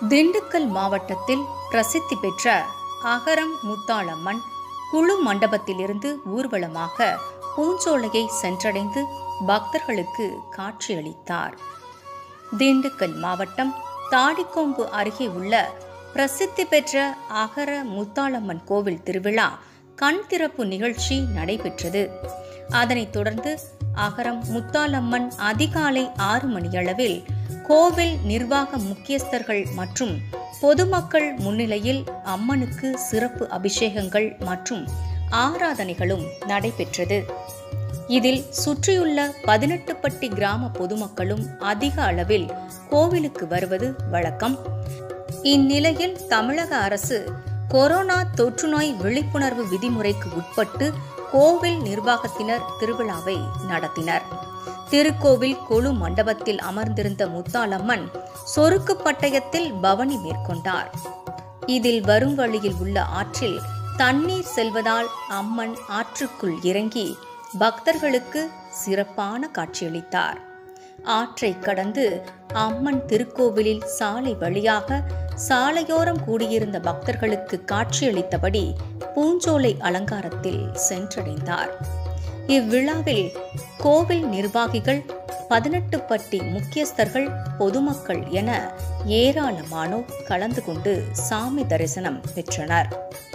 திண்டுக்கல் மாவட்டத்தில் பிரசித்தி பெற்ற அகரம் முத்தாளம்மன் குழு மண்டபத்திலிருந்து ஊர்வலமாக பூஞ்சோலையை சென்றடைந்து பக்தர்களுக்கு காட்சியளித்தார் திண்டுக்கல் மாவட்டம் தாடிக்கொம்பு அருகே உள்ள பிரசித்தி பெற்ற அகர முத்தாளம்மன் கோவில் திருவிழா கண் திறப்பு நிகழ்ச்சி நடைபெற்றது அதனைத் தொடர்ந்து அகரம் முத்தாலம்மன் அதிகாலை ஆறு மணியளவில் கோவில் நிர்வாக முக்கியஸ்தர்கள் மற்றும் பொதுமக்கள் முன்னிலையில் அம்மனுக்கு சிறப்பு அபிஷேகங்கள் மற்றும் ஆராதனைகளும் நடைபெற்றது இதில் சுற்றியுள்ள பதினெட்டு பட்டி கிராம பொதுமக்களும் அதிக அளவில் கோவிலுக்கு வருவது வழக்கம் இந்நிலையில் தமிழக அரசு கொரோனா தொற்றுநோய் விழிப்புணர்வு விதிமுறைக்கு உட்பட்டு கோவில் நிர்வாகத்தினர் திருவிழாவை நடத்தினர் திருக்கோவில் கொழு மண்டபத்தில் அமர்ந்திருந்த முத்தாலம்மன் சொருக்கு பட்டயத்தில் பவனி மேற்கொண்டார் இதில் வரும் வழியில் உள்ள ஆற்றில் தண்ணீர் செல்வதால் அம்மன் ஆற்றுக்குள் இறங்கி பக்தர்களுக்கு சிறப்பான காட்சியளித்தார் ஆற்றை கடந்து அம்மன் திருக்கோவிலில் சாலை வழியாக சாலையோரம் கூடியிருந்த பக்தர்களுக்கு காட்சியளித்தபடி பூஞ்சோலை அலங்காரத்தில் சென்றடைந்தார் இவ்விழாவில் கோவில் நிர்வாகிகள் பதினெட்டு பட்டி முக்கியஸ்தர்கள் பொதுமக்கள் என ஏராளமானோர் கலந்து கொண்டு சாமி தரிசனம் பெற்றனர்